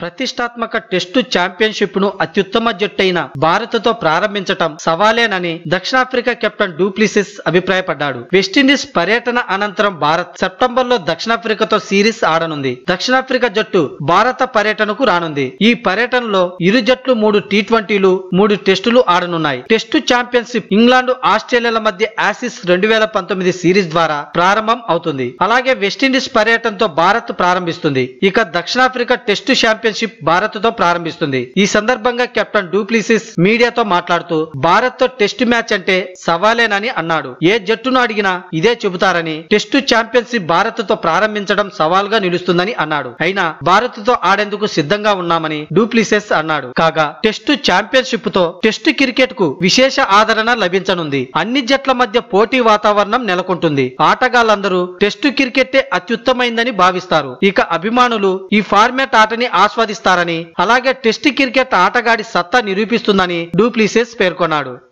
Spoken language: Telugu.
ప్రతిష్టాత్మక టెస్టు ఛాంపియన్షిప్ ను అత్యుత్తమ జట్టైన భారత్ తో ప్రారంభించటం సవాలేనని దక్షిణాఫ్రికా కెప్టెన్ డూప్లిసిస్ అభిప్రాయపడ్డాడు వెస్టిండీస్ పర్యటన అనంతరం భారత్ సెప్టెంబర్ లో దక్షిణాఫ్రికాతో సిరీస్ ఆడనుంది దక్షిణాఫ్రికా జట్టు భారత పర్యటనకు రానుంది ఈ పర్యటనలో ఇరు జట్లు మూడు టీ ట్వంటీలు మూడు టెస్టులు ఆడనున్నాయి టెస్టు ఛాంపియన్షిప్ ఇంగ్లాండ్ ఆస్ట్రేలియాల మధ్య ఆసిస్ రెండు వేల పంతొమ్మిది సిరీస్ ద్వారా ప్రారంభం అవుతుంది అలాగే వెస్టిండీస్ పర్యటనతో భారత్ ప్రారంభిస్తుంది ఇక దక్షిణాఫ్రికా టెస్టు ఛాంపియన్షిప్ భారత్ తో ప్రారంభిస్తుంది ఈ సందర్భంగా కెప్టెన్ డూప్లిసిస్ మీడియాతో మాట్లాడుతూ భారత్ తో టెస్టు మ్యాచ్ అంటే సవాలేనని అన్నాడు ఏ జట్టును అడిగినా ఇదే చెబుతారని టెస్టు ఛాంపియన్షిప్ భారత్ తో ప్రారంభించడం సవాల్గా నిలుస్తుందని అన్నాడు అయినా భారత్ తో ఆడేందుకు సిద్ధంగా ఉన్నామని డూప్లిసెస్ అన్నాడు కాగా టెస్టు ఛాంపియన్షిప్ తో టెస్టు క్రికెట్ కు విశేష ఆదరణ లభించనుంది అన్ని జట్ల మధ్య పోటీ వాతావరణం నెలకొంటుంది ఆటగాళ్లందరూ టెస్టు క్రికెట్టే అత్యుత్తమైందని భావిస్తారు ఇక అభిమానులు ఈ ఫార్మాట్ ఆటని ఆస్వాదిస్తారని అలాగే టెస్ట్ క్రికెట్ ఆటగాడి సత్తా నిరూపిస్తుందని డూప్లిసెస్ పేర్కొన్నాడు